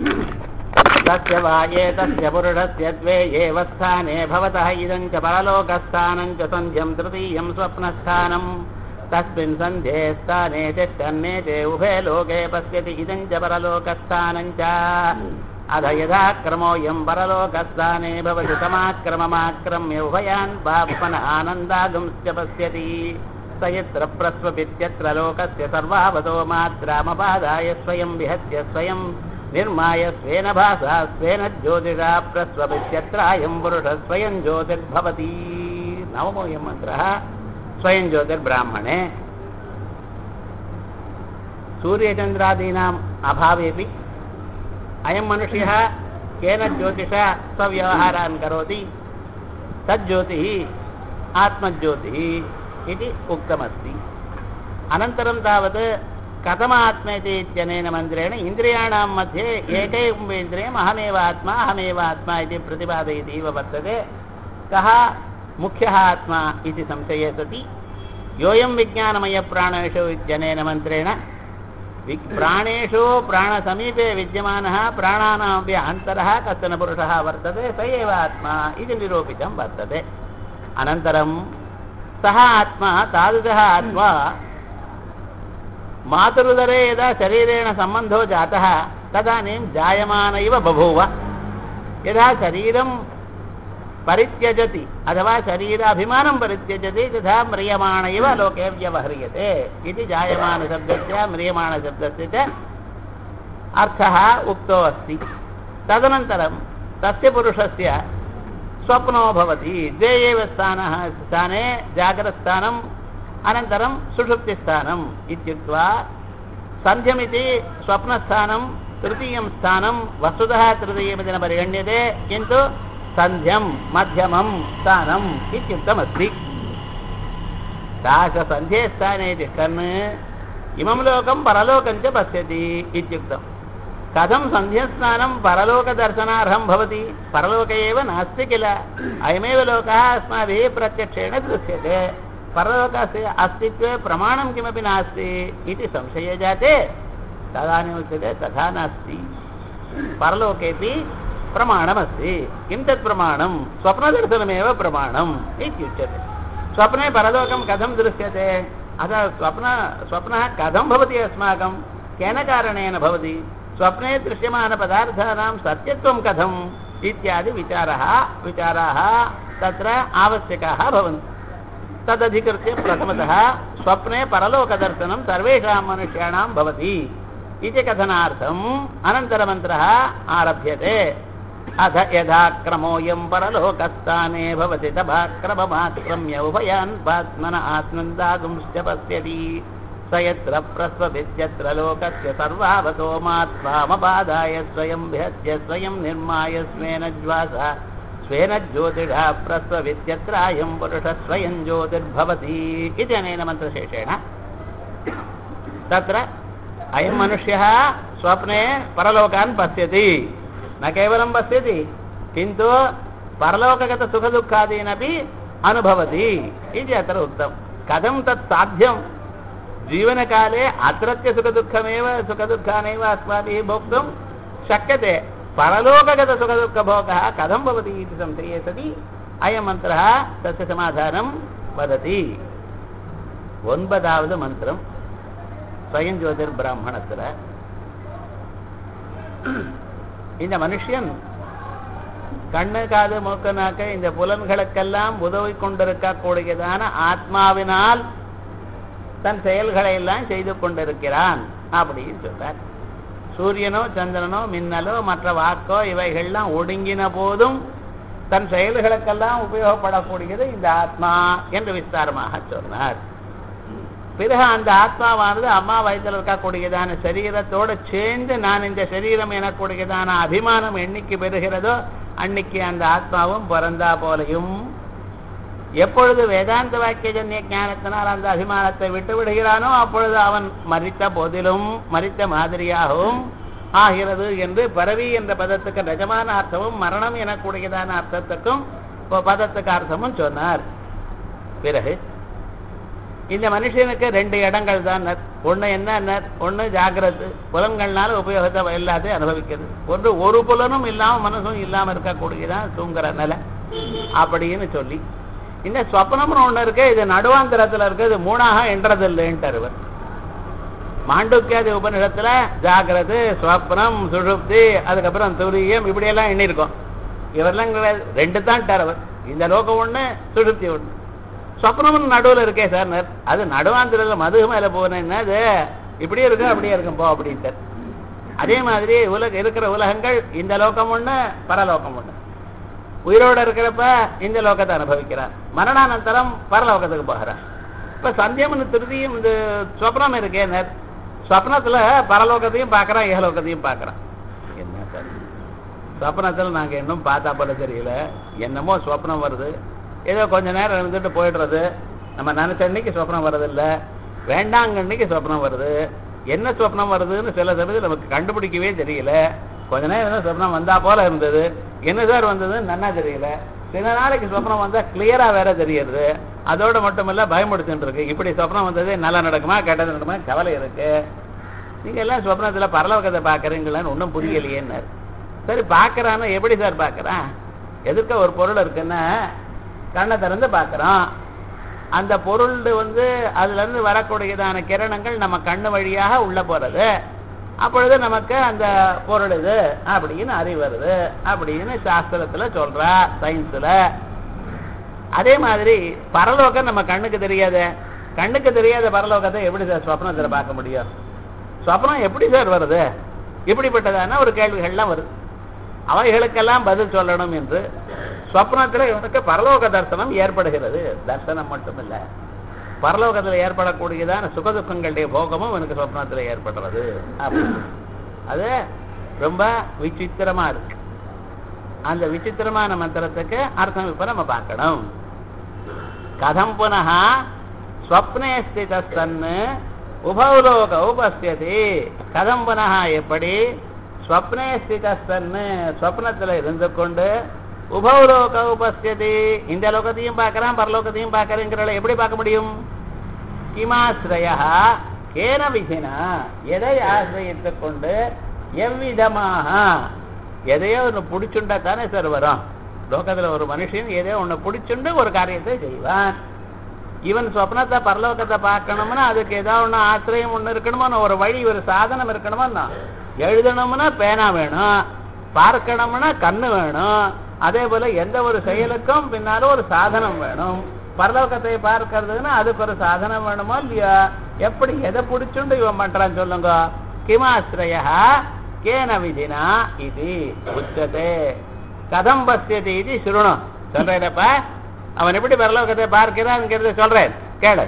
तस्य वा एतस्य पुरुषस्य द्वे एव स्थाने भवतः इदं च परलोकस्थानं च सन्ध्यं तृतीयं स्वप्नस्थानम् तस्मिन् सन्ध्ये स्थाने तिष्ठन्ने ते उभे लोके पश्यति इदं च परलोकस्थानं च अध यदा क्रमोऽयं परलोकस्थाने भवति समाक्रममाक्रम्य उभयान् बाप्मन आनन्दागंश्च पश्यति स यत्र प्रस्वपित्यत्र लोकस्य सर्वावतो मात्रामपादाय स्वयं विहत्य स्वयं निर्माय स्वेन भासा स्वेन ज्योतिषा प्रस्वपित्यत्रायं पुरुषः स्वयं ज्योतिर्भवति नवमोऽयं मन्त्रः स्वयं ज्योतिर्ब्राह्मणे सूर्यचन्द्रादीनाम् अभावेपि अयं मनुष्यः केन ज्योतिषा स्वव्यवहारान् करोति तज्ज्योतिः आत्मज्योतिः इति उक्तमस्ति अनन्तरं तावत् कथमात्मेति इत्यनेन मन्त्रेण इन्द्रियाणां मध्ये एकैकम् इन्द्रियम् अहमेव आत्मा अहमेव आत्मा इति प्रतिपादयति इव वर्तते कः मुख्यः आत्मा इति संशये सति योऽयं विज्ञानमयप्राणेषु इत्यनेन मन्त्रेण वि प्राणेषु प्राणसमीपे विद्यमानः प्राणानामपि अन्तरः कश्चन पुरुषः वर्तते स एव आत्मा इति निरूपितं वर्तते अनन्तरं सः आत्मा तादृशः आत्मा मातृदरे यदा शरीरेण सम्बन्धो जातः तदानीं जायमान इव बभूव यदा शरीरं परित्यजति अथवा शरीराभिमानं परित्यजति तथा म्रियमाण इव लोके व्यवह्रियते इति जायमानशब्दस्य म्रियमाणशब्दस्य च अर्थः उक्तो अस्ति तदनन्तरं तस्य पुरुषस्य स्वप्नो भवति द्वे एव स्थानः स्थाने जागरस्थानम् अनन्तरं सुषुप्तिस्थानम् इत्युक्त्वा सन्ध्यमिति स्वप्नस्थानं तृतीयं स्थानं वस्तुतः तृतीयमिति न परिगण्यते किन्तु सन्ध्यं मध्यमं स्थानम् इत्युक्तमस्ति दाशसन्ध्ये स्थाने तिष्ठन् इमं लोकं परलोकं च पश्यति इत्युक्तम् कथं सन्ध्यस्नानं परलोकदर्शनार्हं भवति परलोके एव नास्ति किल अयमेव लोकः अस्माभिः प्रत्यक्षेण दृश्यते परलोकस्य अस्तित्वे प्रमाणं किमपि नास्ति इति संशये जाते तदानीम् उच्यते तथा नास्ति परलोकेपि प्रमाणमस्ति किं तत् प्रमाणं स्वप्नदर्शनमेव प्रमाणम् इत्युच्यते स्वप्ने परलोकं कथं दृश्यते अतः स्वप्न स्वप्नः कथं भवति अस्माकं केन कारणेन भवति स्वप्ने दृश्यमानपदार्थानां सत्यत्वं कथम् इत्यादि विचारः विचाराः तत्र आवश्यकाः भवन्ति तदधिकृत्य प्रथमतः स्वप्ने परलोकदर्शनं सर्वेषां मनुष्याणां भवति इति कथनार्थम् अनन्तरमन्त्रः आरभ्यते अथ यथा क्रमोऽयं परलोकस्थाने भवति तभाक्रममाक्रम्य उभयान् पात्मन आत्मन्दागुंश्च पश्यति स यत्र प्रस्वभित्यत्र लोकस्य सर्वावतो मात्वामपादाय स्वयं विहत्य स्वयं निर्माय स्वेन ज्वासा स्वेन ज्योतिषः प्रस्ववित्यत्र अयं पुरुषः स्वयं ज्योतिर्भवति इति अनेन मन्त्रशेषेण तत्र अयं मनुष्यः स्वप्ने परलोकान् पश्यति न केवलं पश्यति किन्तु परलोकगतसुखदुःखादीनपि अनुभवति इति अत्र उक्तं कथं तत् साध्यं जीवनकाले अत्रत्य सुखदुःखमेव सुखदुःखानेव अस्माभिः भोक्तुं शक्यते परलोकगतसुखदुःखभोगः कथं भवति इति संशये सति अयं मन्त्रः तस्य समाधानं वदति ஒன்பதாவது மந்திரம் ஸ்வயஞ்சோதிர் பிராமணத்தில் இந்த மனுஷன் கண்ணு காது மூக்கு நாக்கு இந்த புலன்களுக்கெல்லாம் உதவி கொண்டிருக்கக்கூடியதான ஆத்மாவினால் தன் செயல்களை எல்லாம் செய்து கொண்டிருக்கிறான் அப்படின்னு சொல்றார் சூரியனோ சந்திரனோ மின்னலோ மற்ற வாக்கோ இவைகள்லாம் ஒடுங்கின போதும் தன் செயல்களுக்கெல்லாம் உபயோகப்படக்கூடியது இந்த ஆத்மா என்று விஸ்தாரமாக சொன்னார் பிறகு அந்த ஆத்மாவானது அம்மா வயதில் இருக்கக்கூடியதான சரீரத்தோடு சேர்ந்து நான் இந்த சரீரம் எனக்கூடியதான அபிமானம் என்னைக்கு பெறுகிறதோ அன்னைக்கு அந்த ஆத்மாவும் பிறந்தா போலையும் எப்பொழுது வேதாந்த வாக்கியஜன்ய ஞானத்தினால் அந்த அபிமானத்தை விட்டு விடுகிறானோ அப்பொழுது அவன் மறித்த போதிலும் மறித்த மாதிரியாகவும் ஆகிறது என்று பரவி என்ற பதத்துக்கு நிஜமான அர்த்தமும் மரணம் எனக்கூடியதான அர்த்தத்துக்கும் பதத்துக்கு அர்த்தமும் சொன்னார் பிறகு இந்த மனுஷனுக்கு ரெண்டு இடங்கள் தான் ஒண்ணு என்ன ஒண்ணு ஜாகிரது புலன்கள்னால உபயோகத்தை எல்லாத்தையும் அனுபவிக்கிறது ஒன்று ஒரு புலனும் இல்லாம மனசும் இல்லாம இருக்கக்கூடியதான் தூங்குற நிலை அப்படின்னு சொல்லி இந்த ஸ்வப்னம்னு ஒண்ணு இருக்கு இது நடுவாந்திரத்துல இருக்கு இது மூணாக என்றது இல்லைன்ட்டு இவர் மாண்டூக்கியாதி உபநிஷத்துல ஜாகிரது ஸ்வப்னம் சுழுப்தி அதுக்கப்புறம் துரியம் இப்படியெல்லாம் எண்ணிருக்கோம் இவரெல்லாம் கிடையாது ரெண்டு தான் டரவர் இந்த லோகம் ஒண்ணு சுழுப்தி ஒண்ணு ஸ்வப்னம் நடுவுல இருக்கே சார் அது நடுவாந்திரத்துல மது மேல போனேன்னா அது இப்படியே இருக்கும் அப்படியே இருக்கும் போ அப்படின்ட்டு அதே மாதிரி உலக இருக்கிற உலகங்கள் இந்த லோகம் ஒண்ணு பரலோகம் ஒண்ணு உயிரோட இருக்கிறப்ப இந்த லோகத்தை அனுபவிக்கிறார் மரணானந்தரம் பரலோகத்துக்கு போகிறார் இப்ப சந்தியம்னு திருதியும் இந்த ஸ்வப்னம் இருக்கே ஸ்வப்னத்துல பரலோகத்தையும் பார்க்கறான் ஏகலோகத்தையும் பார்க்கறான் என்ன சார் ஸ்வப்னத்தில் நாங்க இன்னும் பார்த்தா போல தெரியல என்னமோ ஸ்வப்னம் வருது ஏதோ கொஞ்ச நேரம் இருந்துட்டு போயிடுறது நம்ம நினைச்ச அன்னைக்கு ஸ்வப்னம் வர்றதில்ல வேண்டாங்க அன்னைக்கு ஸ்வப்னம் வருது என்ன ஸ்வப்னம் வருதுன்னு சில சமயத்தில் நமக்கு கண்டுபிடிக்கவே தெரியல கொஞ்ச நேரம் தான் ஸ்வப்னம் வந்தா போல இருந்தது என்ன சார் வந்ததுன்னு நன்னா தெரியல சில நாளைக்கு சொப்னம் வந்தா கிளியரா வேற தெரியுது அதோட மட்டுமல்ல பயமுடுத்துட்டு இருக்கு இப்படி சொப்னம் வந்தது நல்லா நடக்குமா கெட்டது நடக்குமா கவலை இருக்கு நீங்க எல்லாம் சொப்னத்துல பரலோகத்தை பாக்குறீங்களான்னு ஒன்றும் புரியலையேன்னாரு சரி பாக்குறான்னு எப்படி சார் பாக்குறான் எதிர்க்க ஒரு பொருள் இருக்குன்னா கண்ணை திறந்து பாக்குறோம் அந்த பொருள் வந்து அதுல இருந்து வரக்கூடியதான கிரணங்கள் நம்ம கண்ணு வழியாக உள்ள போறது அப்பொழுது நமக்கு அந்த பொருள் இது அப்படின்னு அறிவு வருது அப்படின்னு சாஸ்திரத்துல சொல்றா சயின்ஸ்ல அதே மாதிரி பரலோகம் நம்ம கண்ணுக்கு தெரியாத கண்ணுக்கு தெரியாத பரலோகத்தை எப்படி சார் ஸ்வப்னத்தில் பார்க்க முடியும் ஸ்வப்னம் எப்படி சார் வருது இப்படிப்பட்டதான ஒரு கேள்விகள்லாம் வருது அவைகளுக்கெல்லாம் பதில் சொல்லணும் என்று ஸ்வப்னத்தில் இவனுக்கு பரலோக தரிசனம் ஏற்படுகிறது தரிசனம் மட்டுமில்ல பரலோகத்தில் ஏற்படக்கூடியதான சுகதுக்கங்களுடைய போகமும் எனக்கு சொப்னத்தில் ஏற்படுறது அது ரொம்ப விசித்திரமா இருக்கு அந்த விசித்திரமான மந்திரத்துக்கு அர்த்தம் இப்ப நம்ம பார்க்கணும் கதம் புனக ஸ்வப்னே ஸ்திதஸ்தன்னு உபௌலோக உபஸ்தியதி கதம் புனக எப்படி ஸ்வப்னே ஸ்திதஸ்தன்னு ஸ்வப்னத்தில் இருந்து கொண்டு உபௌலோக உபஸ்தியதி இந்த லோகத்தையும் பார்க்கறான் பரலோகத்தையும் பார்க்கறேங்கிறத எப்படி பார்க்க முடியும் கிமாசிரயா கேன விதினா எதை ஆசிரியத்துக் கொண்டு எவ்விதமாக எதையோ ஒன்று பிடிச்சுண்டா தானே சார் வரும் லோகத்துல ஒரு மனுஷன் எதையோ ஒன்று பிடிச்சுண்டு ஒரு காரியத்தை செய்வான் இவன் சொப்னத்தை பரலோகத்தை பார்க்கணும்னா அதுக்கு ஏதாவது ஒன்று ஆசிரியம் ஒன்று இருக்கணுமோ ஒரு வழி ஒரு சாதனம் இருக்கணுமோ எழுதணும்னா பேனா வேணும் பார்க்கணும்னா கண்ணு வேணும் அதே போல எந்த ஒரு செயலுக்கும் பின்னால ஒரு சாதனம் வேணும் பரலோகத்தை பார்க்கறதுன்னா அதுக்கு ஒரு சாதனம் வேணுமோ இல்லையா எப்படி எதை பிடிச்சுண்டு இவன் பண்றான் சொல்லுங்க கிமாசிரயா கேன விதினா இது உச்சதே கதம் பசியது இது சுருணும் சொல்றேனப்ப அவன் எப்படி பரலோகத்தை பார்க்கிறான்ங்கிறத சொல்றேன் கேளு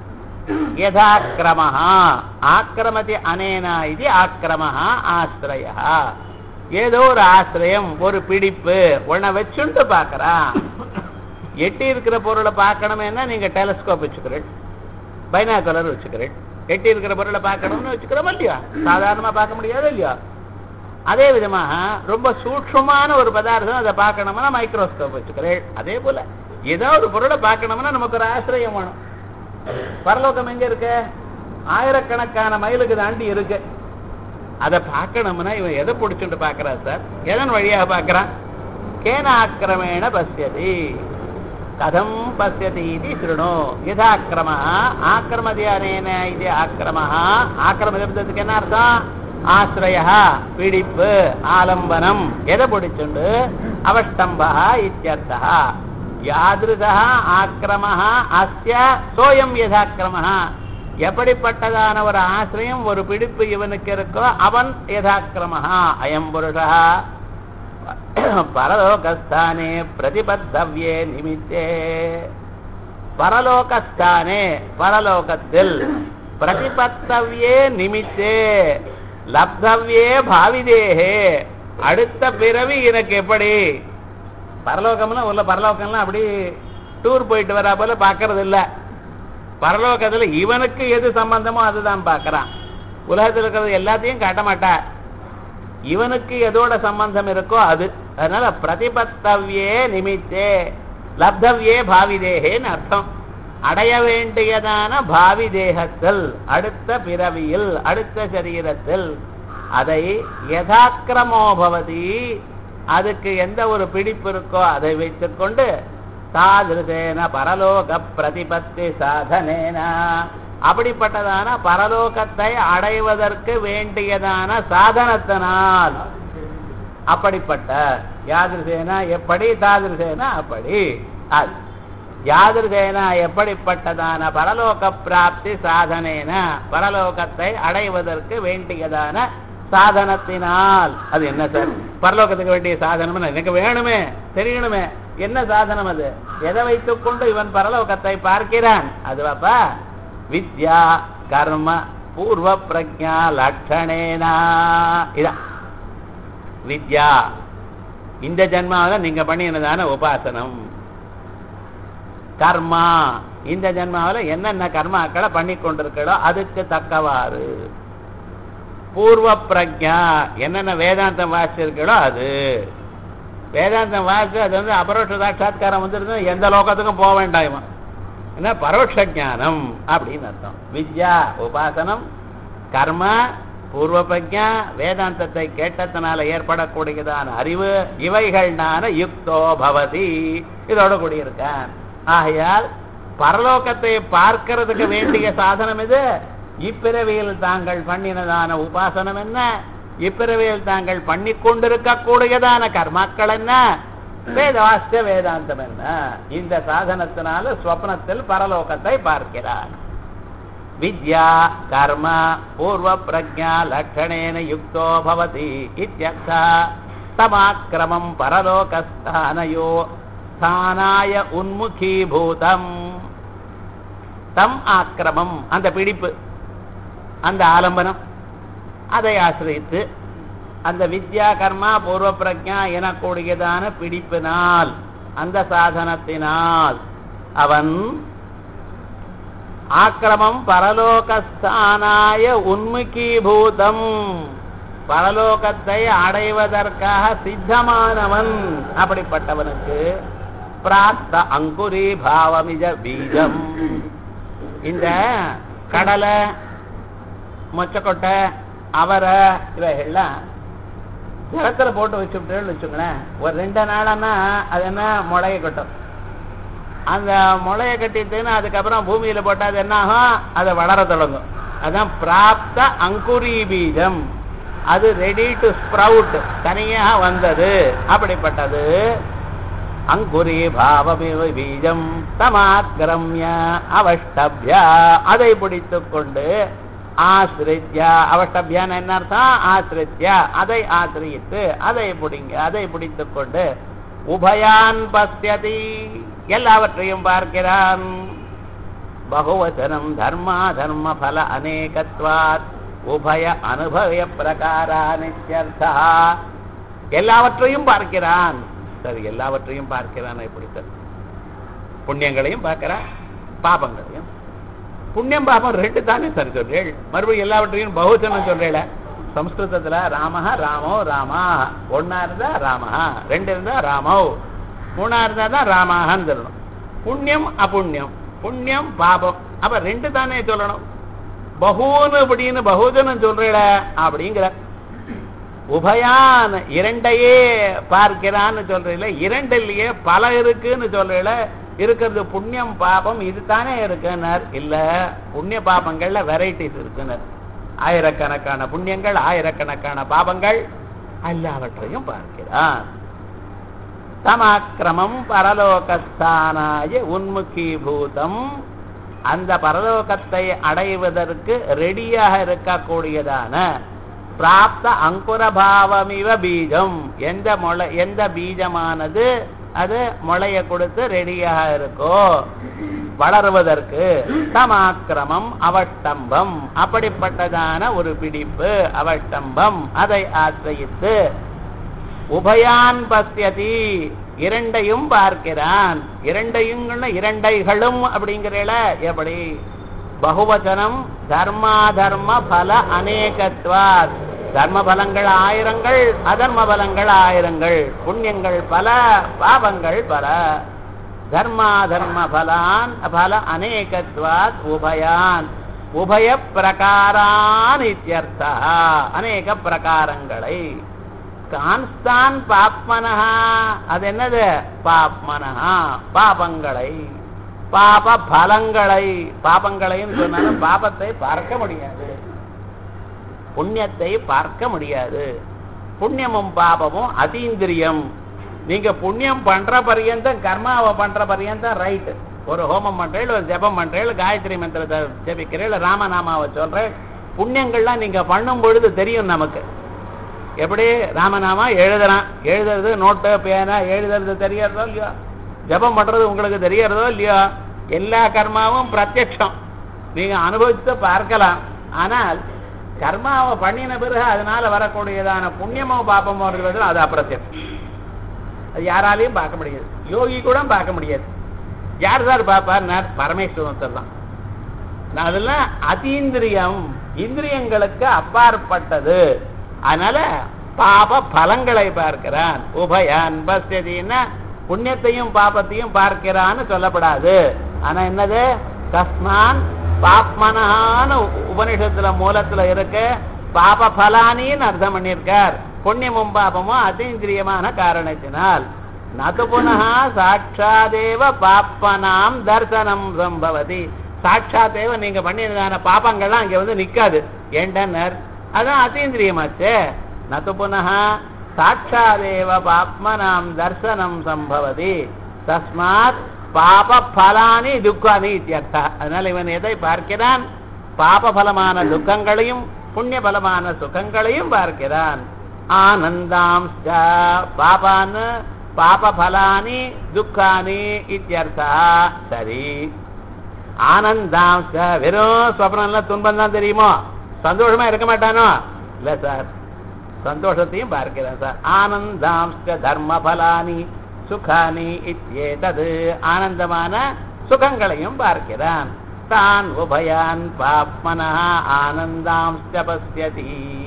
யதாக்கிரம ஆக்கிரமதி அனேனா இது ஆக்கிரம ஆசிரய ஏதோ ஒரு ஆசிரியம் ஒரு பிடிப்பு உன்னை வச்சுண்டு பார்க்கறான் எட்டி இருக்கிற பொருளை பார்க்கணுமேனா நீங்க டெலஸ்கோப் வச்சுக்கிறேன் பைனாகுலர் வச்சுக்கிறேன் எட்டி இருக்கிற பொருளை பார்க்கணும்னு வச்சுக்கிறோம் இல்லையா சாதாரணமா பார்க்க முடியாது இல்லையா அதே விதமாக ரொம்ப சூட்சமான ஒரு பதார்த்தம் அதை பார்க்கணும்னா மைக்ரோஸ்கோப் வச்சுக்கிறேன் அதே போல ஏதோ ஒரு பொருளை பார்க்கணும்னா நமக்கு ஒரு ஆசிரியம் வேணும் பரலோகம் எங்க இருக்கு ஆயிரக்கணக்கான மைலுக்கு தாண்டி இருக்கு அதை பார்க்கணும்னா இவன் எதை பிடிச்சுட்டு பார்க்கறான் சார் எதன் வழியாக பார்க்கறான் கேன ஆக்கிரமேண பசியதி கதம் பசியதி இது சிருணு யதாக்கிரம ஆக்கிரமதியானேன இது ஆக்கிரம ஆக்கிரமதுக்கு என்ன அர்த்தம் ஆசிரய பிடிப்பு ஆலம்பனம் எதை பிடிச்சுண்டு அவஷ்டம்பா இத்தியர்த்தா யாதிருதா ஆக்கிரம அஸ்ய சோயம் யதாக்கிரம எப்படிப்பட்டதான ஒரு ஆசிரியம் ஒரு பிடிப்பு இவனுக்கு இருக்கோ அவன் யதாக்கிரம அயம் புருஷா பரலோகஸ்தானே பிரதிபத்தவ்யே நிமித்தே பரலோகஸ்தானே பரலோகத்தில் பிரதிபத்தவ்யே நிமித்தே லப்தவ்யே பாவிதேகே அடுத்த பிறவி எனக்கு எப்படி பரலோகம்னா உள்ள பரலோகம்லாம் அப்படி டூர் போயிட்டு வரா போல பாக்குறது இல்ல பரலோகத்துல இவனுக்கு எது சம்பந்தமோ அதுதான் பாக்குறான் உலகத்தில் இருக்கிறது எல்லாத்தையும் காட்ட மாட்டா இவனுக்கு எதோட சம்பந்தம் இருக்கோ அது அதனால பிரதிபத்தவ்யே நிமித்தே லப்தவ்யே பாவிதேகேன்னு அர்த்தம் அடைய வேண்டியதான பாவி தேகத்தில் அடுத்த பிறவியில் அடுத்த சரீரத்தில் அதை யதாக்கிரமோ பவதி அதுக்கு எந்த ஒரு பிடிப்பு இருக்கோ அதை வைத்துக்கொண்டு தாதிருசேன பரலோக பிரதிபத்தி சாதனேன அப்படிப்பட்டதான பரலோகத்தை அடைவதற்கு வேண்டியதான சாதனத்தினால் அப்படிப்பட்ட யாதிருசேனா எப்படி தாதிருசேனா அப்படி அது யாதிருசேனா எப்படிப்பட்டதான பரலோக பிராப்தி சாதனேன பரலோகத்தை அடைவதற்கு வேண்டியதான சாதனத்தினால் அது என்ன சார் பரலோகத்துக்கு வேண்டிய சாதனம் எனக்கு வேணுமே தெரியணுமே என்ன சாதனம் அது எதை வைத்துக் கொண்டு இவன் பரலோகத்தை பார்க்கிறான் அதுவாப்பா வித்யா கர்ம பூர்வ பிரஜா லட்சணேனா இதான் வித்யா இந்த ஜென்மாவில் நீங்க பண்ணினதான உபாசனம் கர்மா இந்த ஜென்மாவில் என்னென்ன கர்மாக்களை பண்ணி கொண்டிருக்கிறோ அதுக்கு தக்கவாறு பூர்வ பிரஜா என்னென்ன வேதாந்தம் வாசிச்சிருக்கோ அது வேதாந்தம் வாசிச்சு அது வந்து அபரோஷ சாட்சாத்காரம் வந்துருந்தா எந்த லோகத்துக்கும் போக வேண்டாம் இவன் என்ன பரோட்ச ஞானம் அப்படின்னு அர்த்தம் வித்யா உபாசனம் கர்ம பூர்வ பிரஜா வேதாந்தத்தை கேட்டதனால ஏற்படக்கூடியதான அறிவு இவைகள்னான யுக்தோ பவதி இதோட கூடியிருக்கான் ஆகையால் பரலோகத்தை பார்க்கிறதுக்கு வேண்டிய சாதனம் இது இப்பிறவியில் தாங்கள் பண்ணினதான உபாசனம் என்ன இப்பிறவியில் தாங்கள் பண்ணி கொண்டிருக்கக்கூடியதான கர்மாக்கள் என்ன வேதவாஸ்த வேதாந்தம் என்ன இந்த சாதனத்தினால ஸ்வப்னத்தில் பரலோகத்தை பார்க்கிறார் வித்யா கர்ம பூர்வ பிரஜா லட்சணேன யுக்தோ பவதி இத்தியர்த்தா தமாக்கிரமம் பரலோகஸ்தானயோ ஸ்தானாய உன்முகீபூதம் தம் ஆக்கிரமம் அந்த பிடிப்பு அந்த ஆலம்பனம் அதை ஆசிரித்து அந்த வித்யா கர்மா பூர்வ பிரஜா எனக்கூடியதான பிடிப்பினால் அந்த சாதனத்தினால் அவன் ஆக்கிரமம் பரலோகஸ்தானாய உன்முகீபூதம் பரலோகத்தை அடைவதற்காக சித்தமானவன் அப்படிப்பட்டவனுக்கு பிராப்த அங்குரி பாவமிஜ பீஜம் இந்த கடலை மொச்சக்கொட்டை அவரை இவைகள்லாம் ஜலத்துல போட்டு வச்சுட்டேன்னு வச்சுங்களேன் ஒரு ரெண்டு நாளன்னா அது என்ன முளைய கட்டும் அந்த முளைய கட்டிட்டுன்னு அதுக்கப்புறம் பூமியில போட்டா அது என்ன ஆகும் அதை வளர தொடங்கும் அதான் பிராப்த அங்குரி பீஜம் அது ரெடி டு ஸ்ப்ரவுட் தனியாக வந்தது அப்படிப்பட்டது அங்குரி பாவமிவ பீஜம் தமாக்கிரமிய அவஷ்டபியா அதை பிடித்துக் கொண்டு ஆசிரித்யா அவஷ்டபியான என்ன அர்த்தம் ஆசிரித்யா அதை ஆசிரியித்து அதை பிடிங்க அதை பிடித்துக் கொண்டு உபயான் பசியதி எல்லாவற்றையும் பார்க்கிறான் பகுவச்சனம் தர்மா தர்ம பல அநேகத்வாத் உபய அனுபவ பிரகாரா நித்யர்த்தா எல்லாவற்றையும் பார்க்கிறான் சரி எல்லாவற்றையும் பார்க்கிறான் எப்படி சார் புண்ணியங்களையும் பார்க்கிறான் பாபங்களையும் புண்ணியம் பாபம் ரெண்டு தானே சார் சொல்றேள் மறுபடியும் எல்லாவற்றையும் பகுஜனம் சொல்றேல சம்ஸ்கிருதத்துல ராமஹ ராமோ ராமா ஒன்னா இருந்தா ராமஹா ரெண்டு இருந்தா ராமோ மூணா இருந்தா தான் ராமாஹன்னு சொல்லணும் புண்ணியம் அபுண்ணியம் புண்ணியம் பாபம் அப்ப ரெண்டு தானே சொல்லணும் பகூன்னு அப்படின்னு பகுஜனம் சொல்றேல அப்படிங்கிற உபயான் இரண்டையே பார்க்கிறான்னு சொல்றீல இரண்டிலேயே பல இருக்குன்னு சொல்றீல இருக்கிறது புண்ணியம் பாபம் இது தானே இருக்குனர் இல்ல புண்ணிய பாபங்கள்ல வெரைட்டிஸ் இருக்குனர் ஆயிரக்கணக்கான புண்ணியங்கள் ஆயிரக்கணக்கான பாபங்கள் எல்லாவற்றையும் பார்க்கிறான் தமாக்கிரமம் பரலோகஸ்தானாய உன்முகீபூதம் அந்த பரலோகத்தை அடைவதற்கு ரெடியாக இருக்கக்கூடியதான பிராப்த அங்குரபாவமிவ பீஜம் எந்த முளை எந்த பீஜமானது அது முளைய கொடுத்து ரெடியாக இருக்கோ வளருவதற்கு சமாக்கிரமம் அவஷ்டம்பம் அப்படிப்பட்டதான ஒரு பிடிப்பு அவஷ்டம்பம் அதை ஆசிரியித்து உபயான் பசியதி இரண்டையும் பார்க்கிறான் இரண்டையும் இரண்டைகளும் அப்படிங்கிறல எப்படி பகுவச்சனம் தர்மா தர்ம பல அநேகத்வாத் தர்ம பலங்கள் ஆயிரங்கள் அதர்ம பலங்கள் ஆயிரங்கள் புண்ணியங்கள் பல பாவங்கள் பல தர்மாதர்ம பலான் பல அநேகத்வாத் உபயான் உபய பிரகாரான் இத்தியர்த்தா அநேக பிரகாரங்களை கான்ஸ்தான் பாப்மனஹா அது என்னது பாப்மனஹா பாபங்களை பாப பலங்களை பாபங்களைன்னு சொன்னாலும் பாபத்தை பார்க்க முடியாது புண்ணியத்தை பார்க்க முடியாது புண்ணியமும் பாபமும் அதீந்திரியம் நீங்க புண்ணியம் பண்ற பரியந்தம் கர்மாவை பண்ற பரியந்தம் ரைட் ஒரு ஹோமம் பண்றேன் ஒரு ஜெபம் பண்றேன் காயத்ரி மந்திரத்தை ஜெபிக்கிறேன் ராமநாமாவை சொல்றேன் புண்ணியங்கள்லாம் நீங்க பண்ணும் பொழுது தெரியும் நமக்கு எப்படி ராமநாமா எழுதுறான் எழுதுறது நோட்டு பேனா எழுதுறது தெரியறதோ இல்லையோ ஜபம் பண்றது உங்களுக்கு தெரியறதோ இல்லையோ எல்லா கர்மாவும் பிரத்யட்சம் நீங்க அனுபவித்து பார்க்கலாம் ஆனால் கர்மாவை பண்ணின பிறகு அதனால வரக்கூடியதான புண்ணியமோ பாப்பமோ இருக்கிறது அது அப்பிரத்யட்சம் அது யாராலையும் பார்க்க முடியாது யோகி கூட பார்க்க முடியாது யார் சார் பார்ப்பார் பரமேஸ்வரன் தான் அதெல்லாம் அதீந்திரியம் இந்திரியங்களுக்கு அப்பாற்பட்டது அதனால பாப பலங்களை பார்க்கிறான் உபயான் பஸ்யதின்னா புண்ணியத்தையும் பாபத்தையும் பார்க்கிறான்னு சொல்லப்படாது ஆனா என்னது தஸ்மான் பாப்மனான உபனிஷத்துல மூலத்துல இருக்கு பாப பலானின்னு அர்த்தம் பண்ணியிருக்கார் புண்ணியமும் பாபமும் அதீந்திரியமான காரணத்தினால் நது புனः சாட்சாதேவ பாப்பனாம் தர்சனம் சம்பவதி சாட்சாத்தேவ நீங்க பண்ணியதான பாப்பங்கள்லாம் அங்க வந்து நிக்காது ஏண்டனர் அதான் அத்தீந்திரியமாச்சே நது புனः சாட்சாதேவ பாப்மனாம் தர்சனம் சம்பவதி தஸ்மாத் பாப பலானி துக்கானி இத்தியர்த்தா அதனால இவன் எதை பார்க்கிறான் பாப பலமான துக்கங்களையும் புண்ணிய பலமான சுகங்களையும் பார்க்கிறான் ஆனந்தாம் பாபான் பாப பலானி துக்கானி இத்தியர்த்தா சரி ஆனந்தாம் வெறும் ஸ்வப்னம்ல துன்பம் தான் தெரியுமோ சந்தோஷமா இருக்க மாட்டானோ இல்ல சார் சந்தோஷத்தையும் பார்க்கிறேன் சார் ஆனந்தாம்ஸ்ட தர்ம பலானி சுகானி இத்தியேதது ஆனந்தமான சுகங்களையும் பார்க்கிறான் தான் உபயான் பாப்மனா ஆனந்தாம்ஸ்ட பசியதி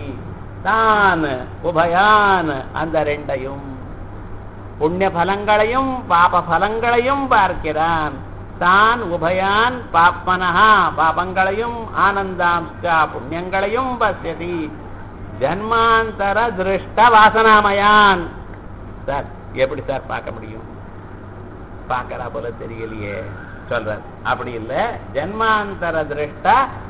தான் உபயான் அந்த ரெண்டையும் புண்ணிய பலங்களையும் பாப பலங்களையும் பார்க்கிறான் தான் உபயான் பாப்மனஹா பாபங்களையும் ஆனந்தாம்ஸ்டா புண்ணியங்களையும் பசியதி ஜன்மாந்தர திருஷ்ட வாசனாமயான் சார் எப்படி சார் பார்க்க முடியும் பார்க்கறா போல தெரியலையே சொல்ற அப்படி இல்ல ஜன்மாந்தர திருஷ்ட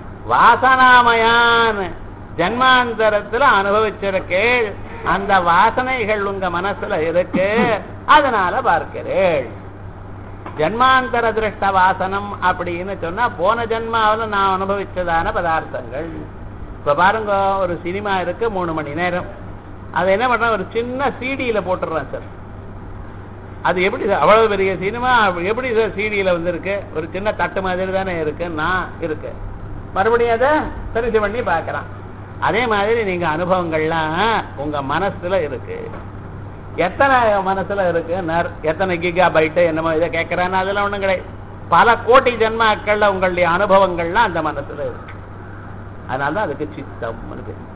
வாசனாமயான் ஜன்மாந்தரத்துல அனுபவிச்சிருக்கே அந்த வாசனைகள் உங்க மனசுல இருக்கு அதனால பார்க்கிறேள் ஜன்மாந்தர திருஷ்ட வாசனம் அப்படின்னு சொன்னா போன ஜென்மாவில் நான் அனுபவிச்சதான பதார்த்தங்கள் இப்ப பாருங்க ஒரு சினிமா இருக்கு மூணு மணி நேரம் அதை என்ன பண்றேன் ஒரு சின்ன சிடியில போட்டுடுறேன் சார் அது எப்படி சார் அவ்வளவு பெரிய சினிமா எப்படி சார் சிடியில வந்திருக்கு ஒரு சின்ன தட்டு மாதிரி தானே இருக்கு நான் இருக்கு மறுபடியும் அதை சரிசு பண்ணி பார்க்கறான் அதே மாதிரி நீங்க அனுபவங்கள்லாம் உங்க மனசுல இருக்கு எத்தனை மனசுல இருக்கு நர் எத்தனை கிகா பைட்டு என்னமோ இதை கேட்கறான்னு அதெல்லாம் ஒண்ணும் கிடையாது பல கோடி ஜென்மாக்கள்ல உங்களுடைய அனுபவங்கள்லாம் அந்த மனசுல இருக்கு அதனாலதான் அதுக்கு சித்தம்னு பேர்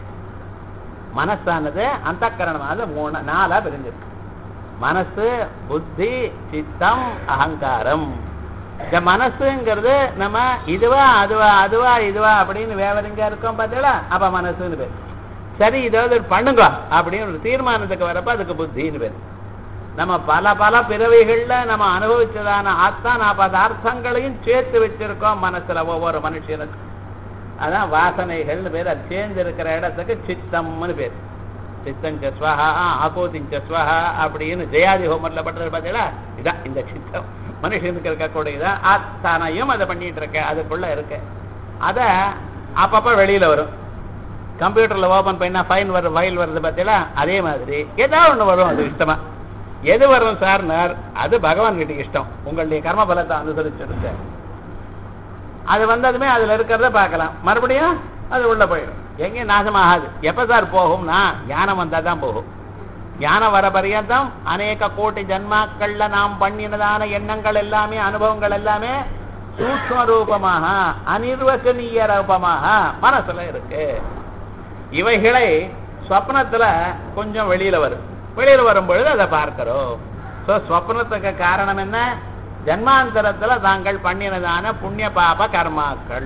மனசானது அந்த கரணமானது மூணு நாலா பிரிஞ்சிருக்கு மனசு புத்தி சித்தம் அகங்காரம் இந்த மனசுங்கிறது நம்ம இதுவா அதுவா அதுவா இதுவா அப்படின்னு வேவரிங்க இருக்கோம் பார்த்தீங்களா அப்ப மனசுன்னு பேர் சரி இதாவது பண்ணுங்க அப்படின்னு ஒரு தீர்மானத்துக்கு வரப்ப அதுக்கு புத்தின்னு பேர் நம்ம பல பல பிறவைகள்ல நம்ம அனுபவிச்சதான ஆத்மா பதார்த்தங்களையும் சேர்த்து வச்சிருக்கோம் மனசுல ஒவ்வொரு மனுஷனுக்கும் அதான் வாசனைகள்னு பேர் அது சேர்ந்து இருக்கிற இடத்துக்கு சித்தம்னு பேர் சித்தஞ்ச ஸ்வஹா ஆகோதிஞ்ச ஸ்வஹா அப்படின்னு ஜெயாதி ஹோமர்ல பண்றது பார்த்தீங்களா இதான் இந்த சித்தம் மனுஷனுக்கு இருக்கக்கூடியதான் ஆத்தானையும் அதை பண்ணிட்டு இருக்க அதுக்குள்ள இருக்கு அத அப்பப்ப வெளியில வரும் கம்ப்யூட்டர்ல ஓபன் பண்ணா ஃபைன் வரும் ஃபைல் வருது பார்த்தீங்களா அதே மாதிரி ஏதாவது ஒண்ணு வரும் அது இஷ்டமா எது வரும் சார்னார் அது பகவான் கிட்ட இஷ்டம் உங்களுடைய கர்ம பலத்தை அனுசரிச்சிருக்க அது வந்ததுமே அதுல இருக்கிறத பார்க்கலாம் மறுபடியும் அது உள்ள போயிடும் எங்கேயும் நாசமாகாது எப்ப சார் போகும்னா ஞானம் வந்தா தான் போகும் ஞானம் வர பரியந்தம் அநேக கோடி ஜன்மாக்கள்ல நாம் பண்ணினதான எண்ணங்கள் எல்லாமே அனுபவங்கள் எல்லாமே சூக்ம ரூபமாக அனிர்வசனீய ரூபமாக மனசுல இருக்கு இவைகளை ஸ்வப்னத்துல கொஞ்சம் வெளியில வரும் வெளியில வரும் பொழுது அதை பார்க்கிறோம் சோ ஸ்வப்னத்துக்கு காரணம் என்ன ஜன்மாந்தரத்துல தாங்கள் பண்ணினதான புண்ணிய பாப கர்மாக்கள்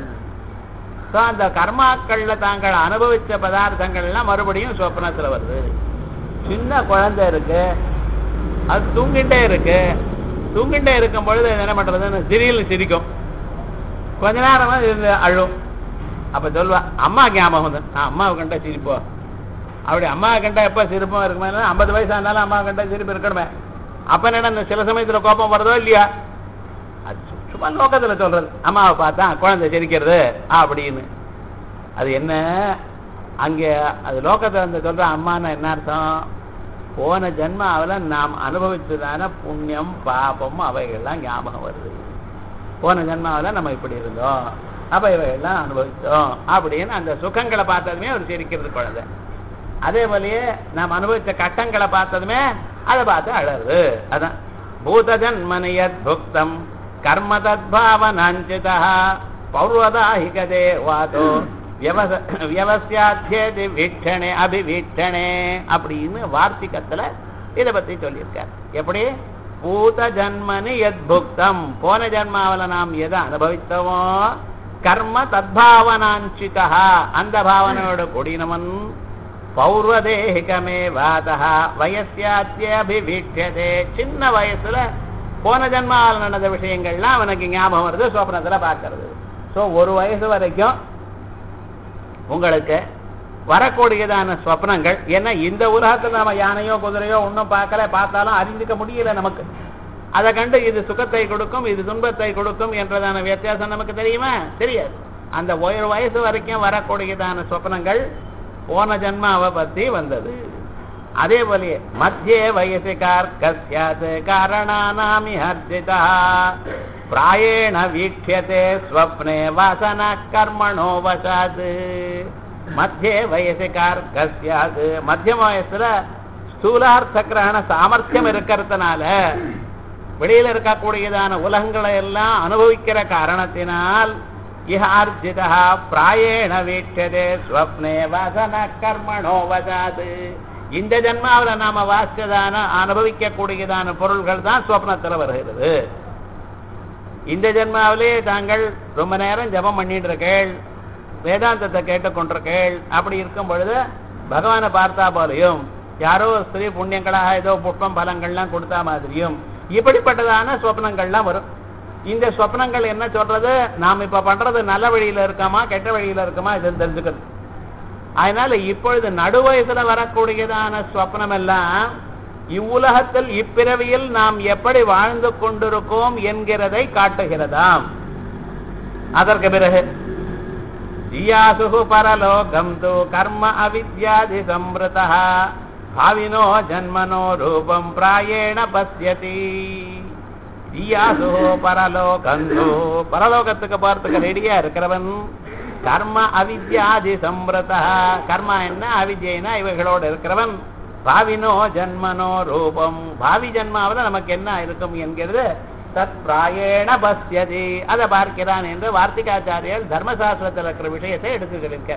ஸோ அந்த கர்மாக்கள்ல தாங்கள் அனுபவிச்ச பதார்த்தங்கள்லாம் மறுபடியும் சொப்னத்துல வருது சின்ன குழந்தை இருக்கு அது தூங்கிட்டே இருக்கு தூங்கிட்டே இருக்கும் பொழுது இது என்ன பண்றதுன்னு திடீர்னு சிரிக்கும் கொஞ்ச நேரமா இது அழும் அப்ப சொல்வா அம்மா ஞாபகம் வந்து நான் அம்மாவை கண்டா சிரிப்போம் அப்படி அம்மா கண்டா எப்ப சிரிப்பும் இருக்குமே ஐம்பது வயசு ஆனாலும் அம்மா கண்டா சிரிப்பு இருக்கணுமே அப்ப என்ன இந்த சில சமயத்துல கோபம் வருதோ இல்லையா அது சு- சும்மா லோகத்துல சொல்றது அம்மாவை பார்த்தா குழந்தை சிரிக்கிறது அப்படின்னு அது என்ன அங்க அது லோகத்துல அந்த சொல்ற அம்மான்னா என்ன அர்த்தம் போன ஜென்மாவில் நாம் அனுபவிச்சதான புண்ணியம் பாபம் அவைகள்லாம் ஞாபகம் வருது போன ஜென்மாவில் நம்ம இப்படி இருந்தோம் அப்ப இவையெல்லாம் அனுபவிச்சோம் அப்படின்னு அந்த சுகங்களை பார்த்ததுமே ஒரு சிரிக்கிறது குழந்தை அதே போலயே நாம் அனுபவிச்ச கட்டங்களை பார்த்ததுமே அதை பார்த்து அழறது அதான் பூத ஜன்மனியத் புக்தம் கர்ம தத்பாவனாஞ்சிதா பௌர்வதாஹிகதே வாதோ வியவச வியவசியாத்தியதி வீட்சணே அபிவீட்சணே அப்படின்னு வார்த்திகத்துல இதை பத்தி சொல்லியிருக்கார் எப்படி பூத ஜன்மனி எத் புக்தம் போன ஜன்மாவில் நாம் எதை அனுபவித்தோமோ கர்ம தத்பாவனாஞ்சிதா அந்த பாவனையோட கூடினவன் பௌர்வதேகிகமே வாதா வயசியாத்தியபிவீட்சதே சின்ன வயசுல போன ஜன்மாவில் நடந்த விஷயங்கள்லாம் அவனுக்கு ஞாபகம் வருது சோப்பனத்துல பார்க்கறது ஸோ ஒரு வயசு வரைக்கும் உங்களுக்கு வரக்கூடியதான ஸ்வப்னங்கள் ஏன்னா இந்த உலகத்துல நம்ம யானையோ குதிரையோ ஒன்றும் பார்க்கல பார்த்தாலும் அறிந்துக்க முடியல நமக்கு அதை கண்டு இது சுகத்தை கொடுக்கும் இது துன்பத்தை கொடுக்கும் என்றதான வித்தியாசம் நமக்கு தெரியுமா தெரியாது அந்த ஒரு வயசு வரைக்கும் வரக்கூடியதான சொப்னங்கள் போன ஜன்மாவை பத்தி வந்தது அதே போல மத்திய வயசு கார்கஸ்யாத் காரணானாமி ஹர்ஜிதா பிராயேண வீட்சியதே ஸ்வப்னே வாசன கர்மணோ வசாத் மத்திய வயசு கார்கஸ்யாத் மத்திய வயசுல ஸ்தூலார்த்த கிரகண சாமர்த்தியம் இருக்கிறதுனால வெளியில இருக்கக்கூடியதான உலகங்களை எல்லாம் அனுபவிக்கிற காரணத்தினால் இஹார்ஜிதா பிராயேண வீட்சதே ஸ்வப்னே வசன கர்மணோ வசாது இந்த ஜன்மாவுல நாம வாசிச்சதான அனுபவிக்க கூடியதான பொருள்கள் தான் ஸ்வப்னத்துல வருகிறது இந்த ஜென்மாவிலே தாங்கள் ரொம்ப நேரம் ஜெபம் பண்ணிட்டு இருக்கேள் வேதாந்தத்தை கேட்டுக்கொண்டிருக்கேள் அப்படி இருக்கும் பொழுது பகவானை பார்த்தா போலையும் யாரோ ஸ்திரீ புண்ணியங்களாக ஏதோ புஷ்பம் பலங்கள்லாம் கொடுத்தா மாதிரியும் இப்படிப்பட்டதான சொப்னங்கள்லாம் வரும் இந்த சொப்னங்கள் என்ன சொல்றது நாம் இப்ப பண்றது நல்ல வழியில இருக்கோமா கெட்ட வழியில இருக்கோமா இது தெரிஞ்சுக்கிறது அதனால இப்பொழுது நடுவயசுல வரக்கூடியதான சொப்னம் எல்லாம் இவ்வுலகத்தில் இப்பிறவியில் நாம் எப்படி வாழ்ந்து கொண்டிருக்கோம் என்கிறதை காட்டுகிறதாம் அதற்கு பிறகு ஜியாசு பரலோகம் து கர்ம அவித்யாதி சம்ருதா பாவினோ ஜன்மனோ ரூபம் பிராயேண பசியதி ஜியாசு பரலோகம் து பரலோகத்துக்கு போறதுக்கு ரெடியா இருக்கிறவன் கர்ம அவித்யாதி சம்ருதா கர்மா என்ன அவித்யனா இவைகளோடு இருக்கிறவன் பாவினோ ஜன்மனோ ரூபம் பாவி ஜன்மாவில் நமக்கு என்ன இருக்கும் என்கிறது தத் பிராயேண பஸ்யதி அதை பார்க்கிறான் என்று வார்த்திகாச்சாரியர் தர்மசாஸ்திரத்தில் இருக்கிற விஷயத்தை எடுத்துக்கிருக்க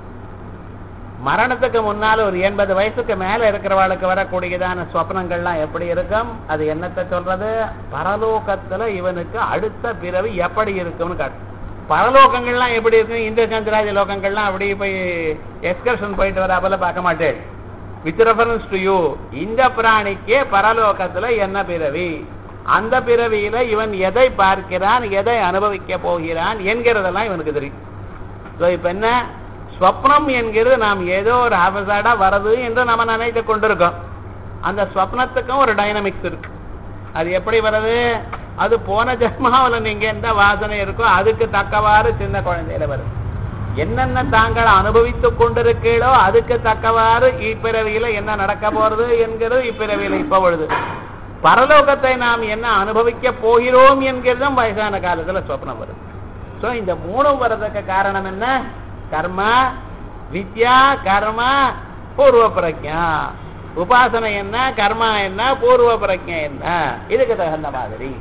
மரணத்துக்கு முன்னால ஒரு எண்பது வயசுக்கு மேல இருக்கிறவாளுக்கு வரக்கூடியதான சொப்னங்கள்லாம் எப்படி இருக்கும் அது என்னத்தை சொல்றது பரலோகத்துல இவனுக்கு அடுத்த பிறவி எப்படி இருக்கும்னு காட்டு பரலோகங்கள்லாம் எப்படி இருக்கும் இந்த சந்திராஜ லோகங்கள்லாம் அப்படி போய் எக்ஸ்கர்ஷன் போயிட்டு வர போல பார்க்க மாட்டேன் வித் ரெஃபரன்ஸ் டு யூ இந்த பிராணிக்கே பரலோகத்துல என்ன பிறவி அந்த பிறவியில இவன் எதை பார்க்கிறான் எதை அனுபவிக்க போகிறான் என்கிறதெல்லாம் இவனுக்கு தெரியும் ஸோ இப்ப என்ன ஸ்வப்னம் என்கிறது நாம் ஏதோ ஒரு ஆபசாடா வருது என்று நம்ம நினைத்து கொண்டிருக்கோம் அந்த ஸ்வப்னத்துக்கும் ஒரு டைனமிக்ஸ் இருக்கு அது எப்படி வருது அது போன ஜென்மாவில் நீங்க எந்த வாசனை இருக்கோ அதுக்கு தக்கவாறு சின்ன குழந்தையில வருது என்னென்ன தாங்கள் அனுபவித்துக் கொண்டிருக்கீளோ அதுக்கு தக்கவாறு இப்பிறவியில என்ன நடக்க போறது என்கிறது இப்பிறவியில இப்ப பொழுது பரலோகத்தை நாம் என்ன அனுபவிக்க போகிறோம் என்கிறதும் வயசான காலத்துல சொப்னம் வரும் சோ இந்த மூணும் வர்றதுக்கு காரணம் என்ன கர்மா வித்யா கர்மா பூர்வ பிரஜா உபாசனை என்ன கர்மா என்ன பூர்வ பிரஜை என்ன இதுக்கு தகுந்த மாதிரி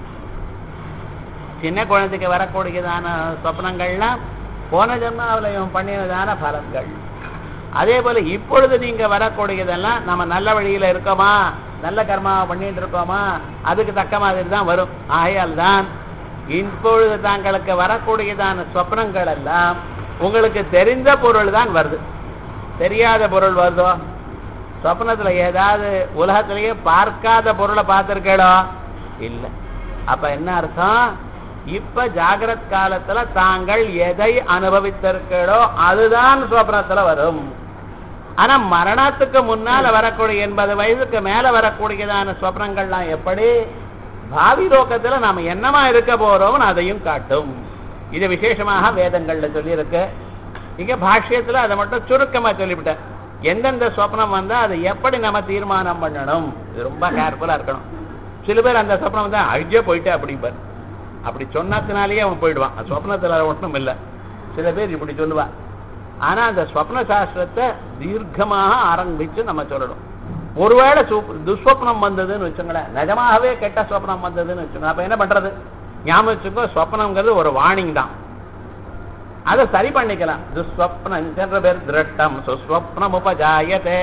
சின்ன குழந்தைக்கு வரக்கூடியதான சொப்னங்கள்லாம் போன ஜென்மாவில் இவன் பண்ணினதான பலன்கள் அதே போல இப்பொழுது நீங்க வரக்கூடியதெல்லாம் நம்ம நல்ல வழியில இருக்கோமா நல்ல கர்மாவை பண்ணிட்டு இருக்கோமா அதுக்கு தக்க மாதிரி தான் வரும் ஆகையால் தான் இப்பொழுது தாங்களுக்கு வரக்கூடியதான சொப்னங்கள் எல்லாம் உங்களுக்கு தெரிந்த பொருள் தான் வருது தெரியாத பொருள் வருதோ சொப்னத்துல ஏதாவது உலகத்திலேயே பார்க்காத பொருளை பார்த்திருக்கேளோ இல்ல அப்ப என்ன அர்த்தம் இப்ப ஜாகிரத் காலத்துல தாங்கள் எதை அனுபவித்திருக்கீளோ அதுதான் சொப்னத்துல வரும் ஆனா மரணத்துக்கு முன்னால வரக்கூடிய எண்பது வயதுக்கு மேல வரக்கூடியதான சொப்னங்கள்லாம் எப்படி பாவி லோகத்துல நாம என்னமா இருக்க போறோம்னு அதையும் காட்டும் இது விசேஷமாக வேதங்கள்ல சொல்லியிருக்கு இங்க பாஷ்யத்துல அதை மட்டும் சுருக்கமா சொல்லிவிட்டேன் எந்தெந்த சொப்னம் வந்தா அதை எப்படி நம்ம தீர்மானம் பண்ணணும் இது ரொம்ப கேர்ஃபுல்லா இருக்கணும் சில பேர் அந்த சொப்னம் வந்தா அழிஞ்சே போயிட்டு அப்படிம்பார் அப்படி சொன்னதுனாலேயே அவன் போயிடுவான் அந்த சொப்னத்துல ஒன்றும் இல்லை சில பேர் இப்படி சொல்லுவா ஆனா அந்த ஸ்வப்ன சாஸ்திரத்தை தீர்க்கமாக ஆரம்பிச்சு நம்ம சொல்லணும் ஒருவேளை சு- துஸ்வப்னம் வந்ததுன்னு வச்சுங்களேன் நிஜமாகவே கெட்ட சொப்னம் வந்ததுன்னு வச்சுக்கோங்க அப்ப என்ன பண்றது ஞாபகம் வச்சுக்கோ சொப்னம்ங்கிறது ஒரு வார்னிங் தான் அதை சரி பண்ணிக்கலாம் துஸ்வப்னம் பேர் திருட்டம் சுஸ்வப்னம் உபஜாயதே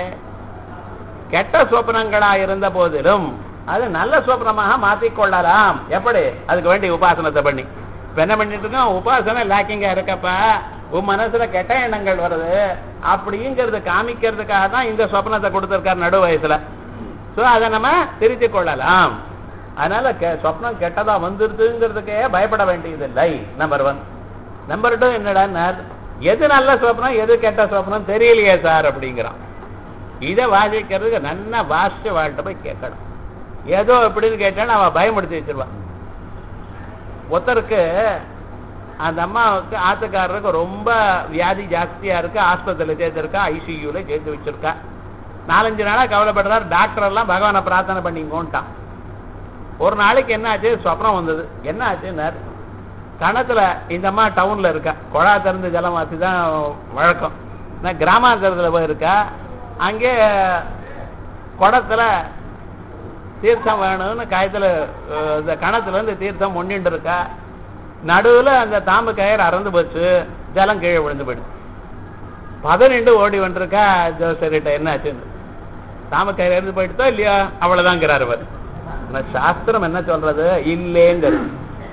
கெட்ட சொப்னங்களா இருந்த போதிலும் அது நல்ல சொப்னமாக மாத்திக்கொள்ளலாம் எப்படி அதுக்கு வேண்டிய உபாசனத்தை பண்ணி இப்ப என்ன பண்ணிட்டு இருக்கோம் உபாசனை லேக்கிங்கா இருக்கப்பா உன் மனசுல கெட்ட எண்ணங்கள் வருது அப்படிங்கிறது காமிக்கிறதுக்காக தான் இந்த சொப்னத்தை கொடுத்திருக்காரு நடு வயசுல சோ அதை நம்ம திருத்திக் கொள்ளலாம் அதனால கெ- சொப்னம் கெட்டதா வந்துருதுங்கிறதுக்கே பயப்பட வேண்டியதில்லை நம்பர் ஒன் நம்பர் டூ என்னடா எது நல்ல சொப்னம் எது கெட்ட சொப்னம் தெரியலையே சார் அப்படிங்கிறான் இதை வாசிக்கிறதுக்கு நல்லா வாசிச்சு வாழ்கிட்ட போய் கேட்கணும் ஏதோ எப்படின்னு கேட்டாலும் அவன் பயமுடுத்தி வச்சிருவான் ஒருத்தருக்கு அந்த அம்மாவுக்கு ஆத்துக்காரருக்கு ரொம்ப வியாதி ஜாஸ்தியா இருக்கு ஆஸ்பத்திரியில் சேர்த்திருக்கா ஐசியூல சேர்த்து வச்சிருக்கா நாலஞ்சு நாளா கவலைப்படுறாரு டாக்டர் எல்லாம் பகவானை பிரார்த்தனை பண்ணிங்கோன்ட்டான் ஒரு நாளைக்கு என்ன ஆச்சு சொப்னம் வந்தது என்ன ஆச்சுன்னார் கணத்துல இந்த அம்மா டவுன்ல இருக்கா குழா திறந்து ஜலம் வாசி தான் வழக்கம் நான் கிராமாந்தரத்துல போய் இருக்கா அங்கே குடத்துல தீர்த்தம் வேணும்னு காயத்துல அஹ், இந்த கணத்துல இருந்து தீர்த்தம் முன்னிட்டு இருக்கா நடுவுல அந்த தாம்பு கயிறு அறந்து போச்சு ஜலம் கீழே விழுந்து போயிடுது பதனிண்டு ஓடி வந்துருக்கா ஜோசரிட்ட என்ன ஆச்சுன்னு தாம்பு கயிறு இறந்து போயிடுதோ இல்லையா அவ்வளவுதாங்கிறாரு அவர் ஆனா சாஸ்திரம் என்ன சொல்றது இல்லேங்கிறது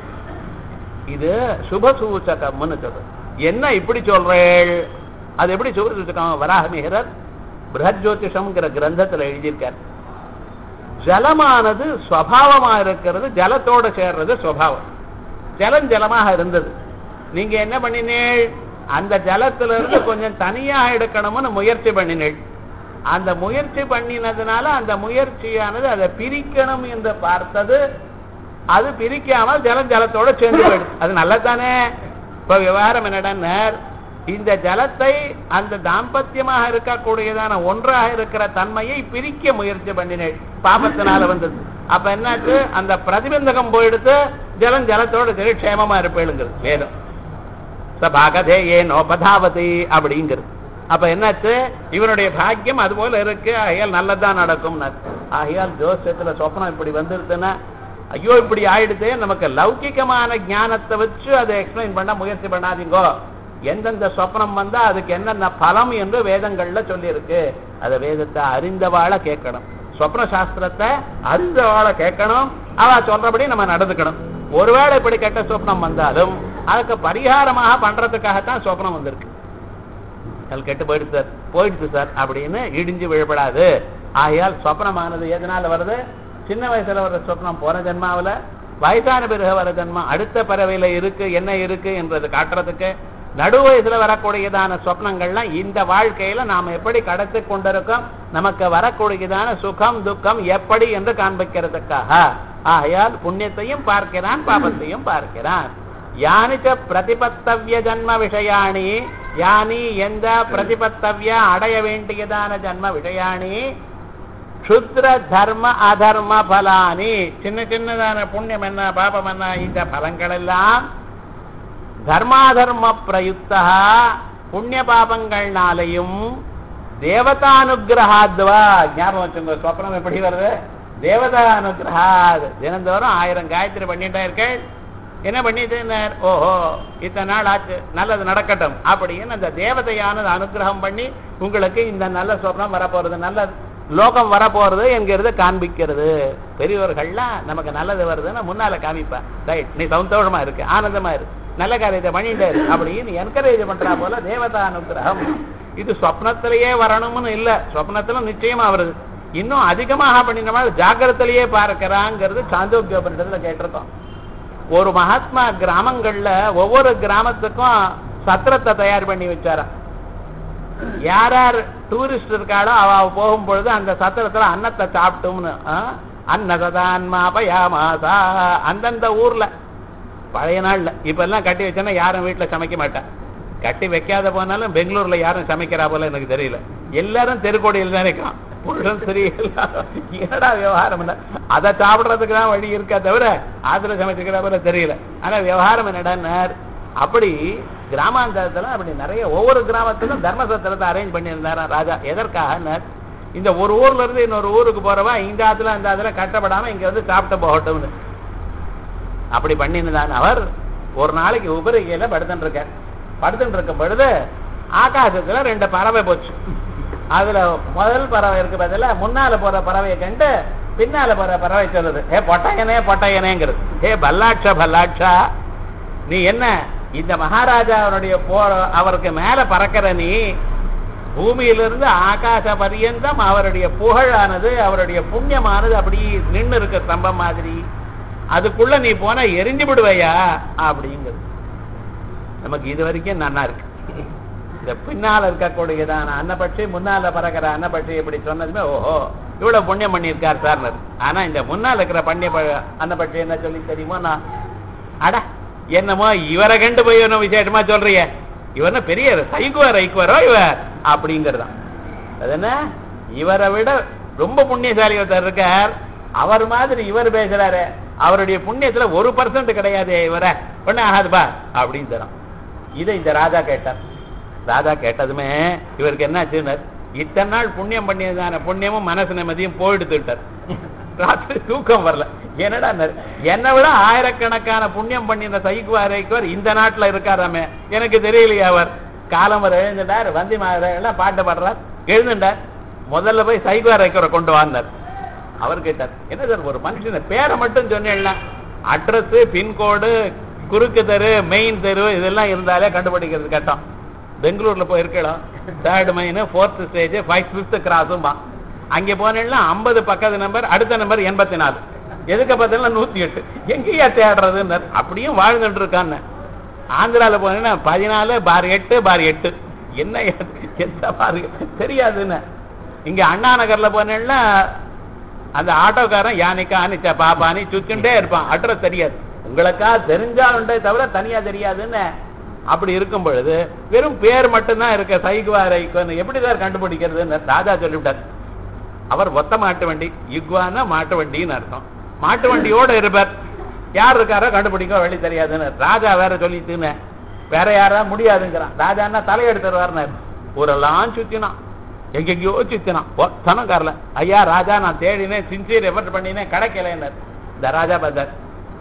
இது சுப சூச்சகம்னு சொல்றது என்ன இப்படி சொல்றேள் அது எப்படி சுப சூச்சகம் வராகமிகரர் பிரஹத் ஜோதிஷம்ங்கிற கிரந்தத்துல எழுதியிருக்கார் ஜலமானது ஸ்வபாவமா இருக்கிறது ஜலத்தோட சேர்றது ஸ்வபாவம் ஜலம் ஜலமாக இருந்தது நீங்க என்ன பண்ணினீள் அந்த ஜலத்துல இருந்து கொஞ்சம் தனியா எடுக்கணும்னு முயற்சி பண்ணினீள் அந்த முயற்சி பண்ணினதுனால அந்த முயற்சியானது அதை பிரிக்கணும் என்று பார்த்தது அது பிரிக்காமல் ஜலம் ஜலத்தோட சேர்ந்து போயிடுது அது நல்லதானே இப்ப விவகாரம் என்னடா இந்த ஜலத்தை அந்த தாம்பத்தியமாக இருக்கக்கூடியதான ஒன்றாக இருக்கிற தன்மையை பிரிக்க முயற்சி பண்ணினேன் பாபத்தினால வந்தது அப்ப என்னாச்சு அந்த பிரதிபந்தகம் போயிடுத்து ஜலம் ஜலத்தோட சரி க்ஷேமமா இருப்பேளுங்கிறது வேதம் சபாகதே ஏனோ பதாவதி அப்படிங்கிறது அப்ப என்னாச்சு இவனுடைய பாக்கியம் அது போல இருக்கு ஆகையால் நல்லதுதான் நடக்கும் ஆகையால் ஜோசியத்துல சொப்னம் இப்படி வந்துருதுன்னா ஐயோ இப்படி ஆயிடுது நமக்கு லௌகிகமான ஞானத்தை வச்சு அதை எக்ஸ்பிளைன் பண்ண முயற்சி பண்ணாதீங்கோ எந்தெந்த சொப்னம் வந்தா அதுக்கு என்னென்ன பலம் என்று வேதங்கள்ல சொல்லியிருக்கு அதை வேதத்தை அறிந்தவாள கேட்கணும் சொப்ன சாஸ்திரத்தை அறிந்தவாள கேட்கணும் அவ சொல்றபடி நம்ம நடந்துக்கணும் ஒருவேளை இப்படி கெட்ட சொப்னம் வந்தாலும் அதுக்கு பரிகாரமாக பண்றதுக்காகத்தான் சொப்னம் வந்திருக்கு அது கெட்டு போயிடுச்சு சார் போயிடுச்சு சார் அப்படின்னு இடிஞ்சு விழப்படாது ஆகையால் சொப்னமானது எதனால வருது சின்ன வயசுல வர்ற சொப்னம் போன ஜென்மாவுல வயசான பிறகு வர ஜென்மம் அடுத்த பறவையில இருக்கு என்ன இருக்கு என்றது காட்டுறதுக்கு நடு வயசுல வரக்கூடியதான சொப்னங்கள்லாம் இந்த வாழ்க்கையில நாம எப்படி கடத்தி கொண்டிருக்கோம் நமக்கு வரக்கூடியதான சுகம் துக்கம் எப்படி என்று காண்பிக்கிறதுக்காக ஆகையால் புண்ணியத்தையும் பார்க்கிறான் பாபத்தையும் பார்க்கிறான் யானிச்ச பிரதிபத்தவிய ஜன்ம விஷயாணி யானி எந்த பிரதிபத்தவிய அடைய வேண்டியதான ஜன்ம விஷயாணி க்ஷுத்ர தர்ம அதர்ம பலானி சின்ன சின்னதான புண்ணியம் என்ன பாபம் என்ன இந்த பலங்கள் எல்லாம் தர்மாதர்ம பிரயுக்தா புண்ணிய பாபங்கள்னாலையும் தேவதானுகிரகாத்வா ஞாபகம் வச்சுங்க சொப்னம் எப்படி வருது தேவதா அனுகிரகாத் தினந்தோறும் ஆயிரம் காயத்ரி பண்ணிட்டே இருக்கேன் என்ன பண்ணிட்டு ஓஹோ இத்தனை நாள் ஆச்சு நல்லது நடக்கட்டும் அப்படின்னு அந்த தேவதையானது அனுகிரகம் பண்ணி உங்களுக்கு இந்த நல்ல சொப்னம் வரப்போறது நல்ல லோகம் வரப்போறது என்கிறது காண்பிக்கிறது பெரியவர்கள்லாம் நமக்கு நல்லது வருதுன்னா முன்னால காமிப்பா ரைட் நீ சந்தோஷமா இருக்கு ஆனந்தமா இருக்கு நல்ல காரியத்தை பண்ணிட்டே இருக்கு அப்படின்னு என்கரேஜ் பண்றா போல தேவதா அனுகிரகம் இது சொப்னத்திலேயே வரணும்னு இல்ல சொப்னத்துல நிச்சயமா வருது இன்னும் அதிகமாக பண்ணினோமா ஜாக்கிரத்திலேயே பார்க்கறாங்கிறது சாந்தோக்கியோபனிடத்துல கேட்டிருக்கோம் ஒரு மகாத்மா கிராமங்கள்ல ஒவ்வொரு கிராமத்துக்கும் சத்திரத்தை தயார் பண்ணி வச்சாராம் யார் யார் டூரிஸ்ட் இருக்காளோ அவ அவ போகும்பொழுது அந்த சத்திரத்துல அன்னத்தை சாப்பிட்டோம்னு அன்னதான் அந்தந்த ஊர்ல பழைய நாள்ல இப்ப எல்லாம் கட்டி வச்சோன்னா யாரும் வீட்டுல சமைக்க மாட்டா கட்டி வைக்காத போனாலும் பெங்களூர்ல யாரும் சமைக்கிறா போல எனக்கு தெரியல எல்லாரும் தெருக்கோடியில் தான் இருக்கான் புருஷன் சரி எல்லாரும் என்னடா விவகாரம் என்ன அதை சாப்பிடுறதுக்கு தான் வழி இருக்கா தவிர ஆத்துல சமைச்சுக்கிற போல தெரியல ஆனா விவகாரம் என்னடான்னார் அப்படி கிராமாந்தரத்துல அப்படி நிறைய ஒவ்வொரு கிராமத்திலும் தர்மசத்திரத்தை அரேஞ்ச் பண்ணியிருந்தாராம் ராஜா எதற்காக இந்த ஒரு ஊர்ல இருந்து இன்னொரு ஊருக்கு போறவா இந்த ஆத்துல அந்த ஆத்துல கட்டப்படாம இங்க வந்து சாப்பிட்டு போகட்டும்னு அப்படி பண்ணிருந்தான் அவர் ஒரு நாளைக்கு உபரிகையில படுத்துட்டு இருக்கார் படுத்துட்டு இருக்கும் பொழுது ஆகாசத்துல ரெண்டு பறவை போச்சு அதுல முதல் பறவை இருக்கு பதில முன்னால போற பறவையை கண்டு பின்னால போற பறவை சொல்லுது ஏ பொட்டையனே பொட்டையனேங்கிறது ஏ பல்லாட்சா பல்லாட்சா நீ என்ன இந்த மகாராஜாவுடைய போற அவருக்கு மேல பறக்கிற நீ பூமியிலிருந்து ஆகாச பரியந்தம் அவருடைய புகழானது அவருடைய புண்ணியமானது அப்படி நின்னு இருக்க ஸ்தம்பம் மாதிரி அதுக்குள்ள நீ போனா எரிஞ்சு விடுவையா அப்படிங்கிறது நமக்கு இது வரைக்கும் நன்னா இருக்கு இந்த பின்னால இருக்கக்கூடியதான அன்னப்பட்சி முன்னால பறக்கிற அன்னப்பட்சி இப்படி சொன்னதுமே ஓஹோ இவ்வளவு புண்ணியம் பண்ணியிருக்கார் சார் ஆனா இந்த முன்னால இருக்கிற பண்ணிய அன்னப்பட்சி என்ன சொல்லி தெரியுமோ நான் அட என்னமோ இவரை கண்டு போய் என்ன விசேஷமா சொல்றிய இவர்னா பெரிய சைக்குவார் ரைக்குவாரோ இவர் அப்படிங்கிறதான் அது என்ன இவரை விட ரொம்ப புண்ணியசாலி ஒருத்தர் இருக்கார் அவர் மாதிரி இவர் பேசுறாரு அவருடைய புண்ணியத்துல ஒரு பர்சன்ட் கிடையாது இவரை ஒண்ணு ஆகாதுப்பா அப்படின்னு தரோம் இதை இந்த ராஜா கேட்டார் ராஜா கேட்டதுமே இவருக்கு என்னாச்சுன்னு இத்தனை நாள் புண்ணியம் பண்ணியதான புண்ணியமும் மனசு நிம்மதியும் போயிடுத்துட்டார் ராத்திரி தூக்கம் வரல என்னடா என்னை விட ஆயிரக்கணக்கான புண்ணியம் பண்ணின சைக்குவார் இந்த நாட்டுல இருக்காராமே எனக்கு தெரியலையே அவர் காலம் வர எழுந்துட்டார் வந்தி எல்லாம் பாட்டு பாடுறார் எழுந்துட்டார் முதல்ல போய் சைக்குவார் வைக்கிற கொண்டு வந்தார் அவர் கேட்டார் என்ன சார் ஒரு மனுஷன் பேரை மட்டும் சொன்னேன்னா அட்ரஸ் பின்கோடு குறுக்கு தெரு மெயின் தெரு இதெல்லாம் இருந்தாலே கண்டுபிடிக்கிறது கட்டம் பெங்களூர்ல போய் இருக்கலாம் third main fourth stage five fifth கிராஸும் அங்கே போனேன்னா ஐம்பது பக்கத்து நம்பர் அடுத்த நம்பர் எண்பத்தி நாலு எதுக்கு பார்த்தாலும் நூத்தி எட்டு எங்கேயா தேடுறதுன்னு அப்படியும் வாழ்ந்துட்டு இருக்கான்னு ஆந்திரால போனேன்னா பதினாலு பார் எட்டு பார் எட்டு என்ன எந்த பாரு தெரியாதுன்னு இங்க அண்ணா நகர்ல போனேன்னா அந்த ஆட்டோக்காரன் யானைக்கா அனிச்சா பாப்பானி சுச்சுண்டே இருப்பான் அட்ரஸ் தெரியாது உங்களுக்கா தெரிஞ்சாலுண்டே தவிர தனியா தெரியாதுன்னு அப்படி இருக்கும் பொழுது வெறும் பேர் மட்டும்தான் இருக்க சைகுவா ரைக்குன்னு எப்படி சார் கண்டுபிடிக்கிறதுன்னு ராஜா சொல்லிவிட்டார் அவர் ஒத்த மாட்டு வண்டி யுக்வானா மாட்டு வண்டின்னு அர்த்தம் மாட்டு வண்டியோட இருப்பார் யார் இருக்காரோ கண்டுபிடிக்க வழி தெரியாதுன்னு ராஜா வேற சொல்லிட்டுன்னு வேற யாரா முடியாதுங்கிறான் ராஜான்னா தலையெடுத்துருவார்னார் ஊரெல்லாம் சுத்தினான் எங்கெங்கயோ சுத்தினான் ஒத்தனம் காரல ஐயா ராஜா நான் தேடினேன் சின்சியர் எஃபர்ட் பண்ணினேன் கிடைக்கலன்னார் இந்த ராஜா பார்த்தார்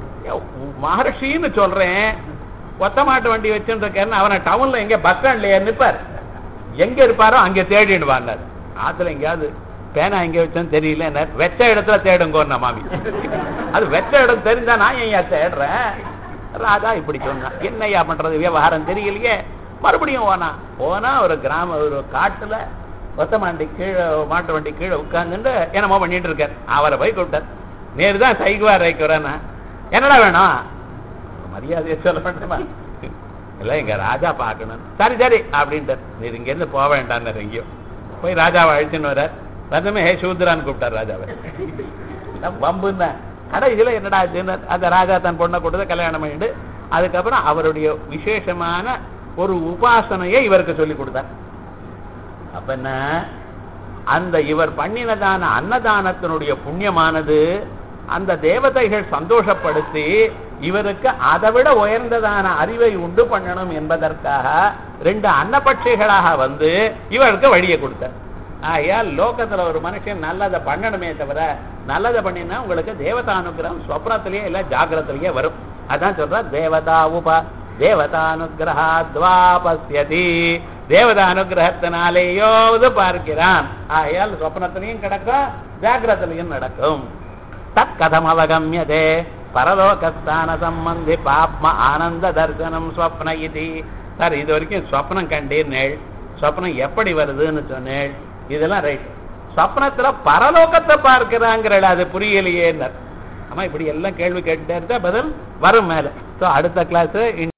மகர்ஷின்னு சொல்றேன் ஒத்த மாட்டு வண்டி வச்சுட்டு இருக்கேன்னு அவனை டவுன்ல எங்க பஸ் ஸ்டாண்ட்ல நிப்பார் எங்க இருப்பாரோ அங்க தேடிடுவாங்க ஆத்துல எங்கேயாவது பேனா எங்க வச்சோன்னு தெரியல வெச்ச இடத்துல தேடுங்கோன்னா மாமி அது வெச்ச இடம் தெரிஞ்சா நான் ஏன் தேடுறேன் ராஜா இப்படி சொன்னான் என்னையா பண்றது விவகாரம் தெரியலையே மறுபடியும் போனா போனா ஒரு கிராம ஒரு காட்டுல ஒத்த மாண்டி கீழே மாட்டு வண்டி கீழே உட்கார்ந்துட்டு என்னமோ பண்ணிட்டு இருக்கார் அவரை போய் கூப்பிட்டார் நேரு தான் சைக்குவார் ரைக்குறானா என்னடா வேணும் மரியாதையை சொல்ல வேண்டாமா இல்ல எங்க ராஜா பார்க்கணும் சரி சரி அப்படின்ட்டு நீர் இங்க இருந்து போக வேண்டாம் எங்கேயோ போய் ராஜாவை அழிச்சுன்னு வர வந்தமே ஹே சூத்ரான்னு கூப்பிட்டார் ராஜாவை வம்புன்னா கடைசியில என்னடா ஆச்சுன்னு அந்த ராஜா தன் பொண்ணை கொடுத்து கல்யாணம் பண்ணிட்டு அதுக்கப்புறம் அவருடைய விசேஷமான ஒரு உபாசனையை இவருக்கு சொல்லி கொடுத்தார் அப்ப என்ன அந்த இவர் பண்ணினதான அன்னதானத்தினுடைய புண்ணியமானது அந்த தேவதைகள் சந்தோஷப்படுத்தி இவருக்கு அதை விட உயர்ந்ததான அறிவை உண்டு பண்ணணும் என்பதற்காக ரெண்டு அன்னபட்சிகளாக வந்து இவருக்கு வழியை கொடுத்தார் ஆகையால் லோகத்துல ஒரு மனுஷன் நல்லதை பண்ணணுமே தவிர நல்லதை பண்ணினா உங்களுக்கு தேவதா அனுகிரகம் ஸ்வப்னத்திலேயே இல்ல ஜாகிரத்திலேயே வரும் அதான் சொல்ற தேவதா உப தேவதானுகிரகா துவாபஸ்யதி தேவதா அனுகிரகத்தினாலேயோவது பார்க்கிறான் ஆகையால் சொப்னத்திலையும் கிடக்கும் ஜாகிரத்திலையும் நடக்கும் தத் கதம் அவகமியதே பரலோகஸ்தான சம்பந்தி பாப்ம ஆனந்த தர்சனம் ஸ்வப்ன இது சார் இது வரைக்கும் ஸ்வப்னம் கண்டீர்னேள் ஸ்வப்னம் எப்படி வருதுன்னு சொன்னேள் இதெல்லாம் ரைட் ஸ்வப்னத்துல பரலோகத்தை பார்க்கிறாங்கிறள் அது புரியலையே ஆமா இப்படி எல்லாம் கேள்வி கேட்டுட்டே இருந்தா பதில் வரும் மேல ஸோ அடுத்த கிளாஸ்